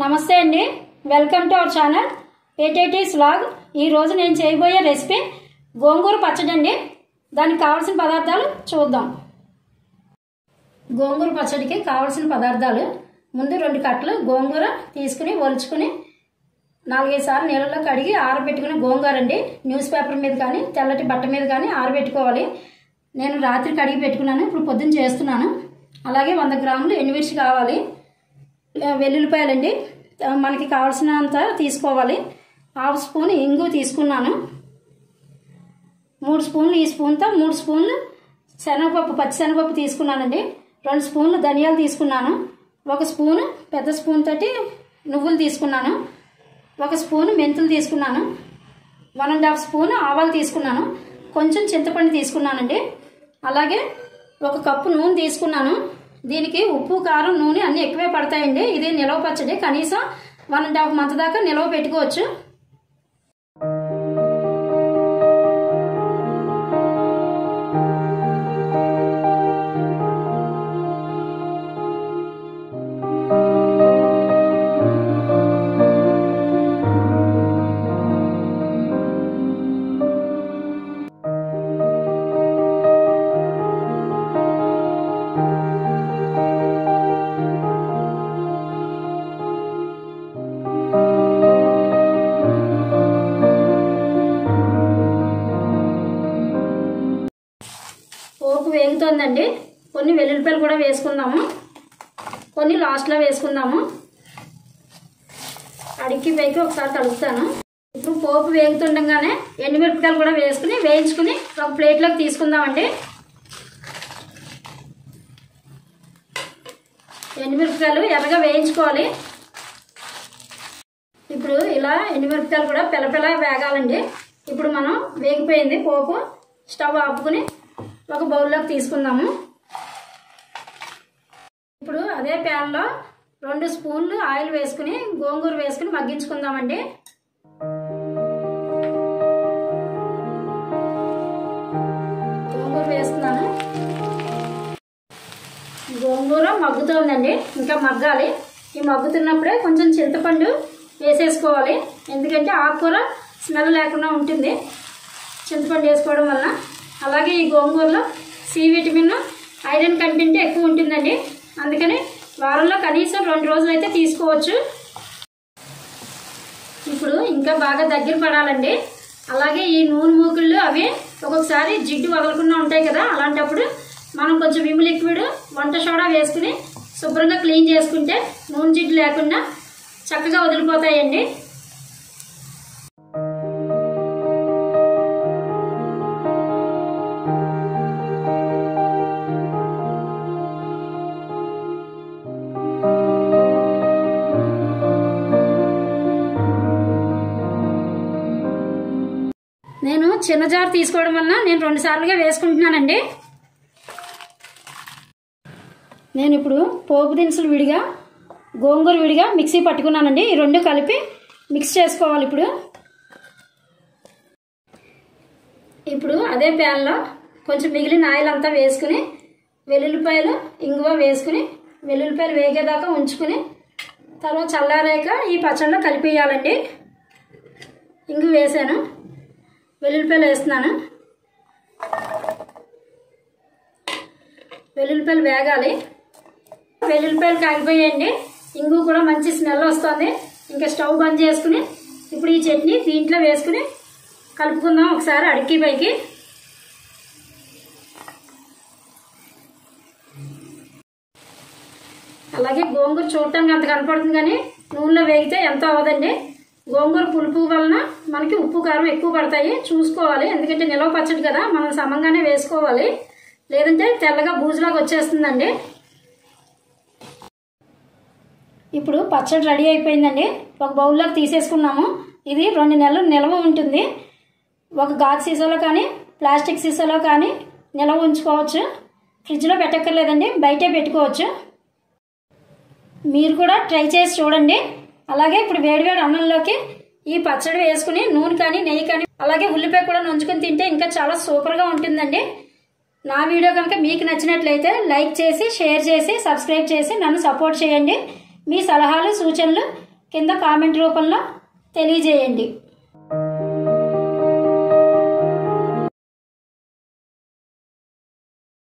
నమస్తే అండి welcome to our channel ఏటేటీస్ వ్లాగ్ ఈ రోజు నేను చేయబోయే రెసిపీ గోంగూర పచ్చడి అండి దానికి కావాల్సిన పదార్థాలు చూద్దాం గోంగూర పచ్చడికి కావాల్సిన పదార్థాలు ముందు రెండు కట్టలు గోంగూర తీసుకుని ఒలుచుకుని నాలుగైదు సార్లు నీళ్ళలో కడిగి ఆరబెట్టుకుని గోంగూర అండి న్యూస్ పేపర్ మీద కానీ తెల్లటి బట్ట మీద కానీ ఆరబెట్టుకోవాలి నేను రాత్రి కడిగి పెట్టుకున్నాను ఇప్పుడు పొద్దున్న చేస్తున్నాను అలాగే వంద గ్రాములు ఎండుమిర్చి కావాలి వెల్లుల్లిపాయలండి మనకి కావాల్సినంత తీసుకోవాలి హాఫ్ స్పూన్ ఇంగు తీసుకున్నాను మూడు స్పూన్లు ఈ స్పూన్తో మూడు స్పూన్లు శనగపప్పు పచ్చి శనగపప్పు తీసుకున్నానండి రెండు స్పూన్లు ధనియాలు తీసుకున్నాను ఒక స్పూను పెద్ద స్పూన్ తోటి నువ్వులు తీసుకున్నాను ఒక స్పూను మెంతులు తీసుకున్నాను వన్ అండ్ హాఫ్ స్పూన్ ఆవాలు తీసుకున్నాను కొంచెం చింతపండు తీసుకున్నానండి అలాగే ఒక కప్పు నూనె తీసుకున్నాను దీనికి ఉప్పు కారం నూనె అన్నీ ఎక్కువే పడతాయండి ఇది నిలవ పచ్చడి కనీసం వన్ అండ్ హాఫ్ మంత్ దాకా నిలవ పెట్టుకోవచ్చు పోపు వేగుతోందండి కొన్ని వెల్లుల్లిపాయలు కూడా వేసుకుందాము కొన్ని లాస్ట్లో వేసుకుందాము అడిక్కి పైకి ఒకసారి కలుపుతాను ఇప్పుడు పోపు వేగుతుండగానే ఎండుమిరపకాయలు కూడా వేసుకుని వేయించుకుని ఒక ప్లేట్లోకి తీసుకుందామండి ఎండుమిరపకాయలు ఎర్రగా వేయించుకోవాలి ఇప్పుడు ఇలా ఎండుమిరపకాయలు కూడా పిల్లపిల్ల వేగాలండి ఇప్పుడు మనం వేగిపోయింది పోపు స్టవ్ ఆపుకుని ఒక బౌల్లోకి తీసుకుందాము ఇప్పుడు అదే ప్యాన్లో రెండు స్పూన్లు ఆయిల్ వేసుకుని గోంగూర వేసుకుని మగ్గించుకుందామండి గోంగూర వేస్తున్నాను గోంగూర మగ్గుతోందండి ఇంకా మగ్గాలి ఈ మగ్గుతున్నప్పుడే కొంచెం చింతపండు వేసేసుకోవాలి ఎందుకంటే ఆకుకూర స్మెల్ లేకుండా ఉంటుంది చింతపండు వేసుకోవడం వలన అలాగే ఈ గోంగూరలో సి విటమిన్ ఐరన్ కంటెంట్ ఎక్కువ ఉంటుందండి అందుకని వారంలో కనీసం రెండు రోజులు అయితే తీసుకోవచ్చు ఇప్పుడు ఇంకా బాగా దగ్గర పడాలండి అలాగే ఈ నూనె మూకుళ్ళు అవి ఒక్కొక్కసారి జిడ్డు వదలకుండా ఉంటాయి కదా అలాంటప్పుడు మనం కొంచెం విమ్ లిక్విడ్ వంట సోడా వేసుకుని శుభ్రంగా క్లీన్ చేసుకుంటే నూనె జిడ్డు లేకుండా చక్కగా వదిలిపోతాయండి నేను చిన్న జార్ తీసుకోవడం వలన నేను రెండు సార్లుగా వేసుకుంటున్నానండి నేను ఇప్పుడు పోపు దినుసులు విడిగా గోంగూర విడిగా మిక్సీ పట్టుకున్నానండి ఈ రెండు కలిపి మిక్స్ చేసుకోవాలి ఇప్పుడు ఇప్పుడు అదే ప్యాన్లో కొంచెం మిగిలిన ఆయిల్ అంతా వేసుకుని వెల్లుల్లిపాయలు ఇంగువ వేసుకుని వెల్లుల్లిపాయలు వేగేదాకా ఉంచుకుని తర్వాత చల్లారాక ఈ పచ్చడిలో కలిపేయాలండి ఇంగు వేసాను వెల్లుల్లిపాయలు వేస్తున్నాను వెల్లుల్లిపాయలు వేగాలి వెల్లుల్లిపాయలు కాగిపోయాయండి ఇంగు కూడా మంచి స్మెల్ వస్తుంది ఇంకా స్టవ్ బంద్ చేసుకుని ఇప్పుడు ఈ చట్నీ దీంట్లో వేసుకుని కలుపుకుందాం ఒకసారి అడికి పైకి అలాగే గోంగూర చూడటానికి అంత కనపడుతుంది కానీ నూనెలో వేగితే ఎంత అవ్వదండి గోంగూర పులుపు వలన మనకి ఉప్పు కారం ఎక్కువ పడతాయి చూసుకోవాలి ఎందుకంటే నిలవ పచ్చడి కదా మనం సమంగానే వేసుకోవాలి లేదంటే తెల్లగా బూజులాగా వచ్చేస్తుందండి ఇప్పుడు పచ్చడి రెడీ అయిపోయిందండి ఒక బౌల్లోకి తీసేసుకున్నాము ఇది రెండు నెలలు నిల్వ ఉంటుంది ఒక గాజు సీసాలో కానీ ప్లాస్టిక్ సీసాలో కానీ నిల్వ ఉంచుకోవచ్చు ఫ్రిడ్జ్లో పెట్టక్కర్లేదండి బయటే పెట్టుకోవచ్చు మీరు కూడా ట్రై చేసి చూడండి అలాగే ఇప్పుడు వేడివేడి అన్నంలోకి ఈ పచ్చడి వేసుకుని నూనె కానీ నెయ్యి కానీ అలాగే ఉల్లిపాయ కూడా నంచుకొని తింటే ఇంకా చాలా సూపర్గా ఉంటుందండి నా వీడియో కనుక మీకు నచ్చినట్లయితే లైక్ చేసి షేర్ చేసి సబ్స్క్రైబ్ చేసి నన్ను సపోర్ట్ చేయండి మీ సలహాలు సూచనలు కింద కామెంట్ రూపంలో తెలియజేయండి